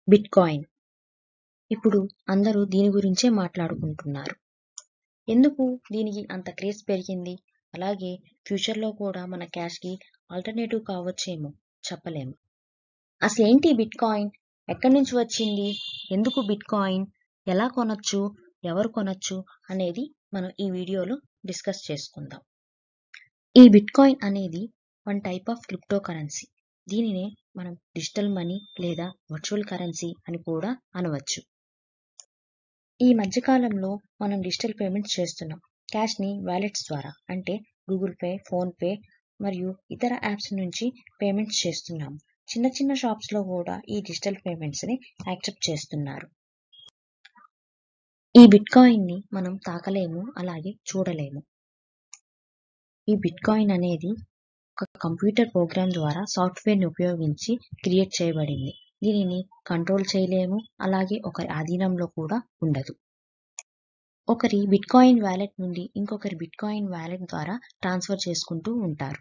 Bitcoin. ఇప్పుడు అందరూ దీని గురించే మాట్లాడుకుంటున్నారు. ఎందుకు దీనికి అంత క్రేజ్ పెరిగింది? అలాగే ఫ్యూచర్‌లో కూడా మన క్యాష్‌కి ఆల్టర్‌నేటివ్ కావచ్చేమో చెప్పలేము. అసలేంటి బిట్‌కాయిన్? ఎక్కడి నుంచి వచ్చింది? ఎందుకు బిట్‌కాయిన్? ఎలా కొనొచ్చు? ఎవరు కొనొచ్చు? అనేది మనం ఈ వీడియోలో డిస్కస్ చేసుకుందాం. ఈ బిట్‌కాయిన్ అనేది one type of crypto currency. దీనినే మనం డిజిటల్ మనీ లేదా వర్చువల్ కరెన్సీ అని కూడా అనవచ్చు. ఈ మధ్య కాలంలో మనం డిజిటల్ పేమెంట్స్ చేస్తున్నాం. క్యాష్‌ని వాలెట్స్ ద్వారా అంటే గూగుల్ పే, ఫోన్‌పే మరియు ఇతర యాప్స్ నుంచి పేమెంట్స్ చేస్తున్నాం. చిన్న చిన్న షాప్స్‌లో కూడా ఈ డిజిటల్ పేమెంట్స్‌ని యాక్సెప్ట్ చేస్తున్నారు. ఈ బిట్‌కాయిన్‌ని మనం తాకలేము. అలాగే చూడలేము. ఈ బిట్‌కాయిన్ అనేది ఒక కంప్యూటర్ ప్రోగ్రామ్ ద్వారా సాఫ్ట్‌వేర్‌ని ఉపయోగించి క్రియేట్ చేయబడింది. దీనిని కంట్రోల్ చేయలేము. అలాగే ఒకరి ఆధీనంలో కూడా ఉండదు. ఒకరి బిట్‌కాయిన్ వాలెట్ నుండి ఇంకొకరి బిట్‌కాయిన్ వాలెట్ ద్వారా ట్రాన్స్‌ఫర్ చేసుకుంటూ ఉంటారు.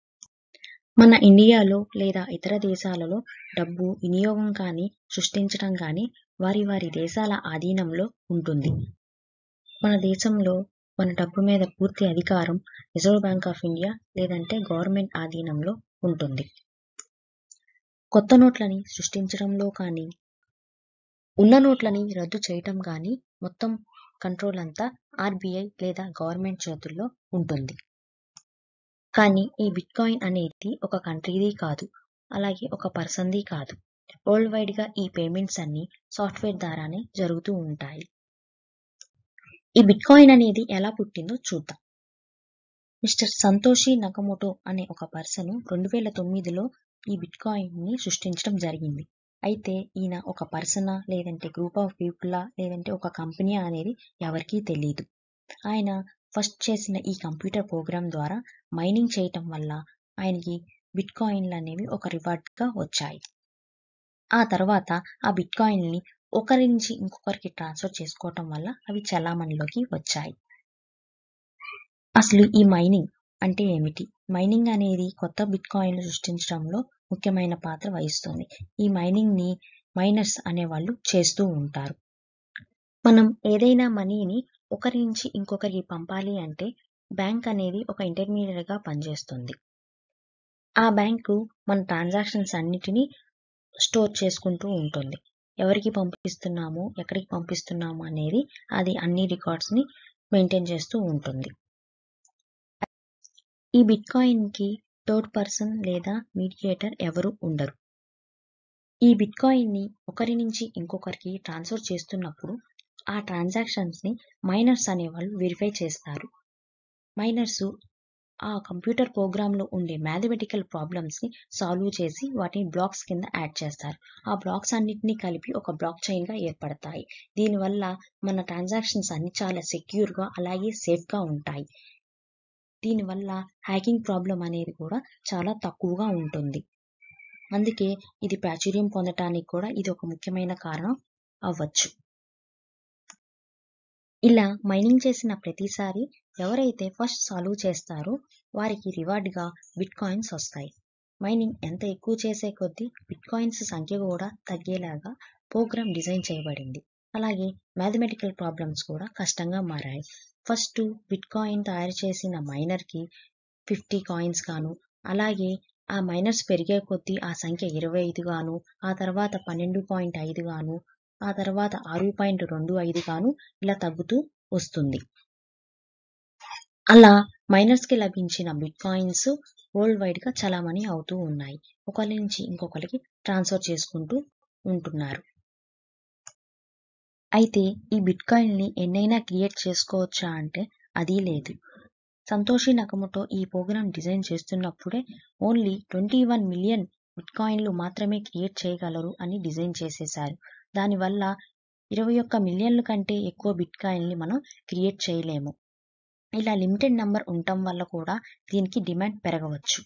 మన ఇండియాలో లేదా ఇతర దేశాలలో డబ్బు వినియోగం కానీ, సృష్టించడం కానీ వారి వారి దేశాల ఆధీనంలో ఉంటుంది. మన దేశంలో మన డబ్బు మీద పూర్తి అధికారం రిజర్వ్ బ్యాంక్ ఆఫ్ ఇండియా లేదంటే గవర్నమెంట్ ఆధీనంలో ఉంటుంది. కొత్త నోట్లని సృష్టించడంలో కానీ, ఉన్న నోట్లని రద్దు చేయటం కానీ మొత్తం కంట్రోల్ అంతా ఆర్‌బీఐ లేదా గవర్నమెంట్ చేతుల్లో ఉంటుంది. కానీ ఈ బిట్‌కాయిన్ అనేది ఒక కంట్రీది కాదు. అలాగే ఒక పర్సన్‌ది కాదు. వరల్డ్ వైడ్‌గా ఈ పేమెంట్స్ అన్నీ సాఫ్ట్‌వేర్ ద్వారానే జరుగుతూ ఉంటాయి. ఈ బిట్‌కాయిన్ అనేది ఎలా పుట్టిందో చూద్దాం. మిస్టర్ సంతోషి నకమోటో అనే ఒక పర్సన్ 2009లో ఈ బిట్‌కాయిన్‌ని సృష్టించడం జరిగింది. అయితే ఈయన ఒక పర్సనా? లేదంటే గ్రూప్ ఆఫ్ పీపులా? లేదంటే ఒక కంపెనీయా అనేది ఎవరికీ తెలీదు. ఆయన ఫస్ట్ చేసిన ఈ కంప్యూటర్ ప్రోగ్రామ్ ద్వారా మైనింగ్ చేయటం వల్ల ఆయనకి బిట్‌కాయిన్‌లనేవి ఒక రివార్డ్‌గా వచ్చాయి. ఆ తర్వాత ఆ బిట్‌కాయిన్‌ని ఒకరి నుంచి ఇంకొకరికి ట్రాన్స్‌ఫర్ చేసుకోవటం వల్ల అవి చలామణిలోకి వచ్చాయి. అసలు ఈ మైనింగ్ అంటే ఏమిటి? మైనింగ్ అనేది కొత్త బిట్‌కాయిన్‌లు సృష్టించడంలో ముఖ్యమైన పాత్ర వహిస్తుంది. ఈ మైనింగ్‌ని మైనర్స్ అనేవాళ్ళు చేస్తూ ఉంటారు. మనం ఏదైనా మనీని ఒకరి నుంచి ఇంకొకరికి పంపాలి అంటే బ్యాంక్ అనేది ఒక ఇంటర్మీడియేట్‌గా పనిచేస్తుంది. ఆ బ్యాంకు మన ట్రాన్సాక్షన్స్ అన్నిటిని స్టోర్ చేసుకుంటూ ఉంటుంది. ఎవరికి పంపిస్తున్నాము, ఎక్కడికి పంపిస్తున్నాము అనేది అది అన్ని రికార్డ్స్‌ని మెయింటైన్ చేస్తూ ఉంటుంది. ఈ బిట్‌కాయిన్‌కి థర్డ్ పర్సన్ లేదా మీడియేటర్ ఎవరూ ఉండరు. ఈ బిట్‌కాయిన్‌ని ఒకరి నుంచి ఇంకొకరికి ట్రాన్స్‌ఫర్ చేస్తున్నప్పుడు ఆ ట్రాన్సాక్షన్స్‌ని మైనర్స్ అనేవాళ్ళు వెరిఫై చేస్తారు. మైనర్స్ ఆ కంప్యూటర్ ప్రోగ్రామ్‌లో ఉండే మ్యాథమెటికల్ ప్రాబ్లమ్స్‌ని సాల్వ్ చేసి వాటిని బ్లాక్స్ కింద యాడ్ చేస్తారు. ఆ బ్లాక్స్ అన్నిటిని కలిపి ఒక బ్లాక్ చైన్‌గా ఏర్పడతాయి. దీనివల్ల మన ట్రాన్సాక్షన్స్ అన్నీ చాలా సెక్యూర్‌గా అలాగే సేఫ్‌గా ఉంటాయి. దీనివల్ల హ్యాకింగ్ ప్రాబ్లమ్ అనేది కూడా చాలా తక్కువగా ఉంటుంది. అందుకే ఇది ప్రాచుర్యం పొందటానికి కూడా ఇది ఒక ముఖ్యమైన కారణం అవ్వచ్చు. ఇలా మైనింగ్ చేసిన ప్రతిసారి ఎవరైతే ఫస్ట్ సాల్వ్ చేస్తారో వారికి రివార్డ్‌గా బిట్‌కాయిన్స్ వస్తాయి. మైనింగ్ ఎంత ఎక్కువ చేసే కొద్దీ బిట్‌కాయిన్స్ సంఖ్య కూడా తగ్గేలాగా ప్రోగ్రామ్ డిజైన్ చేయబడింది. అలాగే మ్యాథమెటికల్ ప్రాబ్లమ్స్ కూడా కష్టంగా మారాయి. ఫస్ట్ బిట్‌కాయిన్ తయారు చేసిన మైనర్‌కి 50 కాయిన్స్ గాను, అలాగే ఆ మైనర్స్ పెరిగే కొద్దీ ఆ సంఖ్య 25 గాను, ఆ తర్వాత 12.5 గాను, ఆ తర్వాత 6.25 గాను ఇలా తగ్గుతూ వస్తుంది. అలా మైనర్స్‌కి లభించిన బిట్‌కాయిన్స్ వరల్డ్ వైడ్‌గా చలామణి అవుతూ ఉన్నాయి. ఒకరి నుంచి ఇంకొకరికి ట్రాన్స్‌ఫర్ చేసుకుంటూ ఉంటున్నారు. అయితే ఈ బిట్‌కాయిన్‌ని ఎన్నైనా క్రియేట్ చేసుకోవచ్చా అంటే అదీ లేదు. సంతోషి నకమోటో ఈ ప్రోగ్రామ్ డిజైన్ చేస్తున్నప్పుడే ఓన్లీ 21 మిలియన్ బిట్‌కాయిన్‌లు మాత్రమే క్రియేట్ చేయగలరు అని డిజైన్ చేసేశారు. దానివల్ల 21 మిలియన్ల కంటే ఎక్కువ బిట్‌కాయిన్‌ని మనం క్రియేట్ చేయలేము. ఇలా లిమిటెడ్ నంబర్ ఉండటం వల్ల కూడా దీనికి డిమాండ్ పెరగవచ్చు.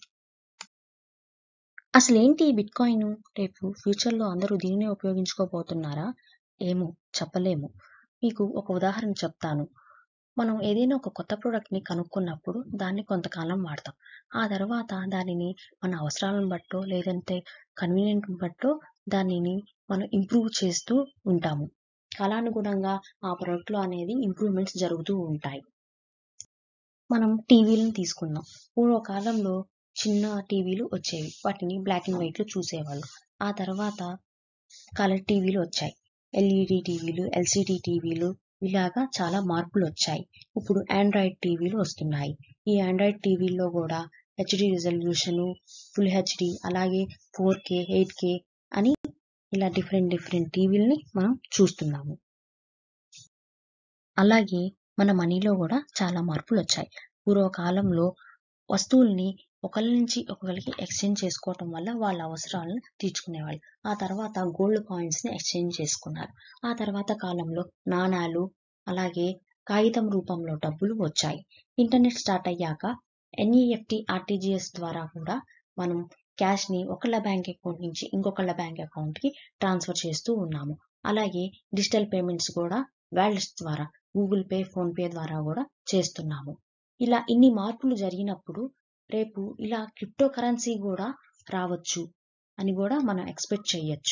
అసలేంటి ఈ బిట్‌కాయిన్? రేపు ఫ్యూచర్‌లో అందరూ దీనినే ఉపయోగించుకోబోతున్నారా? ఏమో చెప్పలేము. మీకు ఒక ఉదాహరణ చెప్తాను. మనం ఏదైనా ఒక కొత్త ప్రొడక్ట్‌ని కనుక్కున్నప్పుడు దాన్ని కొంతకాలం వాడతాం. ఆ తర్వాత దానిని మన అవసరాలను బట్టో లేదంటే కన్వీనియంట్‌ని బట్టో దానిని మనం ఇంప్రూవ్ చేస్తూ ఉంటాము కాలానుగుణంగా ఆ ప్రోడక్ట్లో అనేది ఇంప్రూవ్మెంట్స్ జరుగుతూ ఉంటాయి మనం టీవీలను తీసుకుందాం పూర్వకాలంలో చిన్న టీవీలు వచ్చేవి వాటిని బ్లాక్ అండ్ వైట్లో చూసేవాళ్ళు ఆ తర్వాత కలర్ టీవీలు వచ్చాయి ఎల్ఈడి టీవీలు ఎల్సిడి టీవీలు ఇలాగా చాలా మార్పులు వచ్చాయి ఇప్పుడు ఆండ్రాయిడ్ టీవీలు వస్తున్నాయి ఈ ఆండ్రాయిడ్ టీవీల్లో కూడా హెచ్డి రిజల్యూషన్ ఫుల్ హెచ్డి అలాగే ఫోర్ కే ఎయిట్ కే అని ఇలా డిఫరెంట్ డిఫరెంట్ టీవీలని మనం చూస్తున్నాము అలాగే మన మనీలో కూడా చాలా మార్పులు వచ్చాయి పూర్వకాలంలో వస్తువుల్ని ఒకరి నుంచి ఒకరికి ఎక్స్చేంజ్ చేసుకోవటం వల్ల వాళ్ళ అవసరాలను తీర్చుకునేవాళ్ళు ఆ తర్వాత గోల్డ్ కాయిన్స్ ని ఎక్స్చేంజ్ చేసుకున్నారు ఆ తర్వాత కాలంలో నాణాలు అలాగే కాగితం రూపంలో డబ్బులు వచ్చాయి ఇంటర్నెట్ స్టార్ట్ అయ్యాక ఎన్ఈఎఫ్టి ఆర్టీజీఎస్ ద్వారా కూడా మనం క్యాష్ ని ఒకళ్ళ బ్యాంక్ అకౌంట్ నుంచి ఇంకొకళ్ళ బ్యాంక్ అకౌంట్ కి ట్రాన్స్ఫర్ చేస్తూ ఉన్నాము అలాగే డిజిటల్ పేమెంట్స్ కూడా వాలెట్స్ ద్వారా గూగుల్ పే ఫోన్ పే ద్వారా కూడా చేస్తున్నాము ఇలా ఇన్ని మార్పులు జరిగినప్పుడు రేపు ఇలా క్రిప్టో కరెన్సీ కూడా రావచ్చు అని కూడా మనం ఎక్స్పెక్ట్ చేయొచ్చు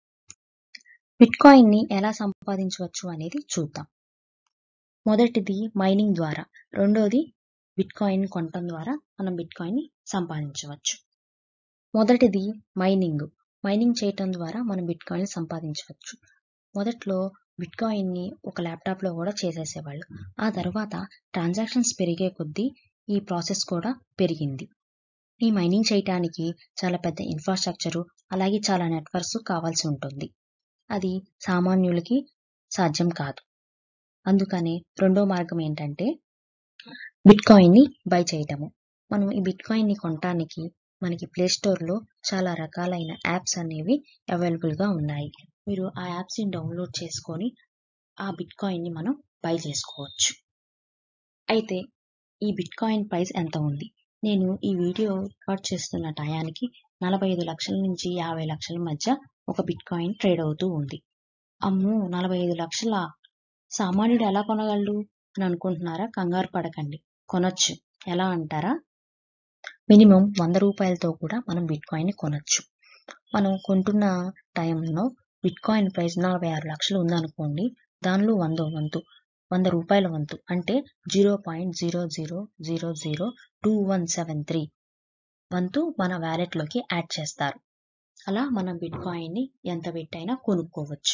బిట్ కాయిన్ ని ఎలా సంపాదించవచ్చు అనేది చూద్దాం మొదటిది మైనింగ్ ద్వారా రెండోది బిట్ కాయిన్ కొనటం ద్వారా మనం బిట్ కాయిన్ ని సంపాదించవచ్చు మొదటిది మైనింగ్ మైనింగ్ చేయటం ద్వారా మనం బిట్ కాయిన్ సంపాదించవచ్చు మొదట్లో బిట్ కాయిన్ ని ఒక ల్యాప్టాప్ లో కూడా చేసేసేవాళ్ళు ఆ తర్వాత ట్రాన్సాక్షన్స్ పెరిగే కొద్దీ ఈ ప్రాసెస్ కూడా పెరిగింది ఈ మైనింగ్ చేయటానికి చాలా పెద్ద ఇన్ఫ్రాస్ట్రక్చరు అలాగే చాలా నెట్వర్క్స్ కావాల్సి ఉంటుంది అది సామాన్యులకి సాధ్యం కాదు అందుకనే రెండో మార్గం ఏంటంటే బిట్ కాయిన్ ని బై చేయటము మనం ఈ బిట్ కాయిన్ ని కొనటానికి మనకి ప్లే స్టోర్ లో చాలా రకాలైన యాప్స్ అనేవి అవైలబుల్ గా ఉన్నాయి మీరు ఆ యాప్స్ ని డౌన్లోడ్ చేసుకొని ఆ బిట్ కాయిన్ ని మనం బై చేసుకోవచ్చు అయితే ఈ బిట్ కాయిన్ ప్రైస్ ఎంత ఉంది నేను ఈ వీడియో రికార్డ్ చేస్తున్న టయానికి నలభై ఐదు లక్షల నుంచి యాభై లక్షల మధ్య ఒక బిట్ కాయిన్ ట్రేడ్ అవుతూ ఉంది అమ్మో నలభై ఐదు లక్షల సామాన్యుడు ఎలా కొనగలడు అని అనుకుంటున్నారా కంగారు పడకండి కొనొచ్చు ఎలా అంటారా మినిమం వంద రూపాయలతో కూడా మనం బిట్ కాయిన్ ని కొనొచ్చు మనం కొంటున్న టైంలో బిట్ కాయిన్ ప్రైస్ నలభై ఆరు లక్షలు ఉందనుకోండి దానిలో వందో వంతు వంద రూపాయల వంతు అంటే zero point zero zero zero zero two one seven three వంతు మన వ్యాలెట్ లోకి యాడ్ చేస్తారు అలా మనం బిట్ కాయిన్ ని ఎంత పెట్టైనా కొనుక్కోవచ్చు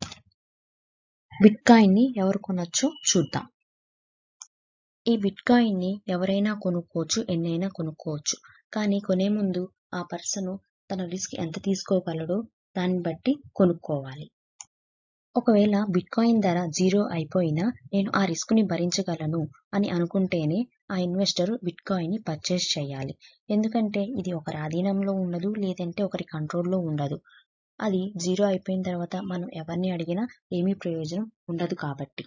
బిట్ కాయిన్ ని ఎవరు కొనొచ్చో చూద్దాం ఈ బిట్ కాయిన్ ని ఎవరైనా కొనుక్కోవచ్చు ఎన్నైనా కొనుక్కోవచ్చు కానీ కొనే ముందు ఆ పర్సన్ తన రిస్క్ ఎంత తీసుకోగలడో దాన్ని బట్టి కొనుక్కోవాలి ఒకవేళ బిట్ కాయిన్ ధర జీరో అయిపోయినా నేను ఆ రిస్క్ ని భరించగలను అని అనుకుంటేనే ఆ ఇన్వెస్టర్ బిట్ కాయిన్ ని పర్చేస్ చేయాలి ఎందుకంటే ఇది ఒకరి ఆధీనంలో ఉండదు లేదంటే ఒకరి కంట్రోల్లో ఉండదు అది జీరో అయిపోయిన తర్వాత మనం ఎవరిని అడిగినా ఏమీ ప్రయోజనం ఉండదు కాబట్టి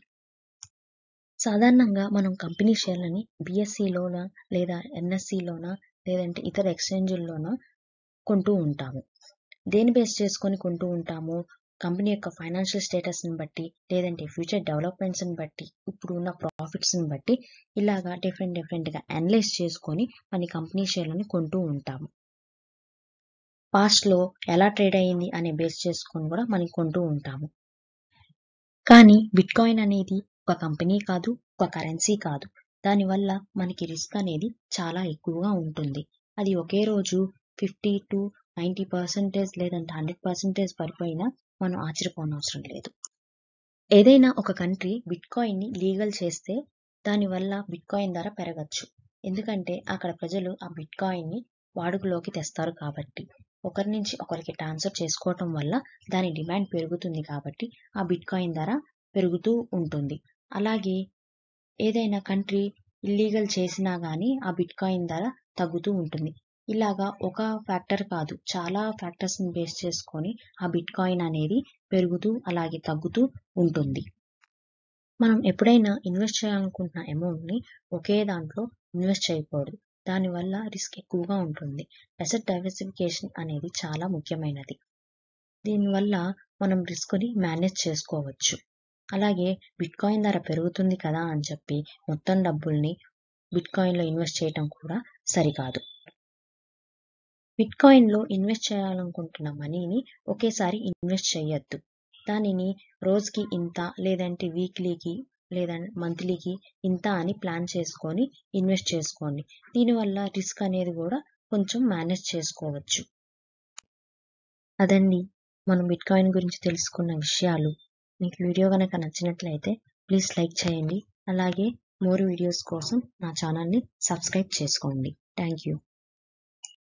సాధారణంగా మనం కంపెనీ షేర్లని బిఎస్సిలోన లేదా ఎన్ఎస్సిలోన లేదంటే ఇతర ఎక్స్చేంజ్ల్లోన కొంటూ ఉంటాము దేని బేస్ చేసుకొని కొంటూ ఉంటాము కంపెనీ యొక్క ఫైనాన్షియల్ స్టేటస్ ని బట్టి లేదంటే ఫ్యూచర్ డెవలప్మెంట్స్ ని బట్టి ఇప్పుడు ఉన్న ప్రాఫిట్స్ ని బట్టి ఇలాగా డిఫరెంట్ డిఫరెంట్ గా అనలైజ్ చేసుకొని మన కంపెనీ షేర్లను కొంటూ ఉంటాము పాస్ట్ లో ఎలా ట్రేడ్ అయ్యింది అనే బేస్ చేసుకొని కూడా మనం కొంటూ ఉంటాము కానీ బిట్ కాయిన్ అనేది ఒక కంపెనీ కాదు ఒక కరెన్సీ కాదు దానివల్ల మనకి రిస్క్ అనేది చాలా ఎక్కువగా ఉంటుంది అది ఒకే రోజు ఫిఫ్టీ టు నైంటీ పర్సెంటేజ్ లేదంటే హండ్రెడ్ పర్సెంటేజ్ పడిపోయినా మనం ఆశ్చర్యపోనవసరం లేదు ఏదైనా ఒక కంట్రీ బిట్ కాయిన్ ని లీగల్ చేస్తే దానివల్ల బిట్ కాయిన్ ధర పెరగచ్చు ఎందుకంటే అక్కడ ప్రజలు ఆ బిట్ కాయిన్ ని వాడుకలోకి తెస్తారు కాబట్టి ఒకరి నుంచి ఒకరికి ట్రాన్స్ఫర్ చేసుకోవటం వల్ల దాని డిమాండ్ పెరుగుతుంది కాబట్టి ఆ బిట్ కాయిన్ ధర పెరుగుతూ ఉంటుంది అలాగే ఏదైనా కంట్రీ ఇల్లీగల్ చేసినా గానీ ఆ బిట్ కాయిన్ ధర తగ్గుతూ ఉంటుంది ఇలాగా ఒక ఫ్యాక్టర్ కాదు చాలా ఫ్యాక్టర్స్ ని బేస్ చేసుకొని ఆ బిట్ కాయిన్ అనేది పెరుగుతూ అలాగే తగ్గుతూ ఉంటుంది మనం ఎప్పుడైనా ఇన్వెస్ట్ చేయాలనుకుంటున్న అమౌంట్ ని ఒకే దాంట్లో ఇన్వెస్ట్ చేయకూడదు దానివల్ల రిస్క్ ఎక్కువగా ఉంటుంది అసెట్ డైవర్సిఫికేషన్ అనేది చాలా ముఖ్యమైనది దీనివల్ల మనం రిస్క్ ని మేనేజ్ చేసుకోవచ్చు అలాగే బిట్ కాయిన్ ధర పెరుగుతుంది కదా అని చెప్పి మొత్తం డబ్బుల్ని బిట్ కాయిన్ లో ఇన్వెస్ట్ చేయడం కూడా సరికాదు బిట్కాయిన్లో ఇన్వెస్ట్ చేయాలనుకుంటున్న మనీని ఒకేసారి ఇన్వెస్ట్ చేయొద్దు దానిని రోజుకి ఇంత లేదంటే వీక్లీకి లేదా మంత్లీకి ఇంత అని ప్లాన్ చేసుకొని ఇన్వెస్ట్ చేసుకోండి దీనివల్ల రిస్క్ అనేది కూడా కొంచెం మేనేజ్ చేసుకోవచ్చు అదండి మనం బిట్కాయిన్ గురించి తెలుసుకున్న విషయాలు మీకు వీడియో కనుక నచ్చినట్లయితే ప్లీజ్ లైక్ చేయండి అలాగే మోర్ వీడియోస్ కోసం నా ఛానల్ని సబ్స్క్రైబ్ చేసుకోండి థ్యాంక్ యూ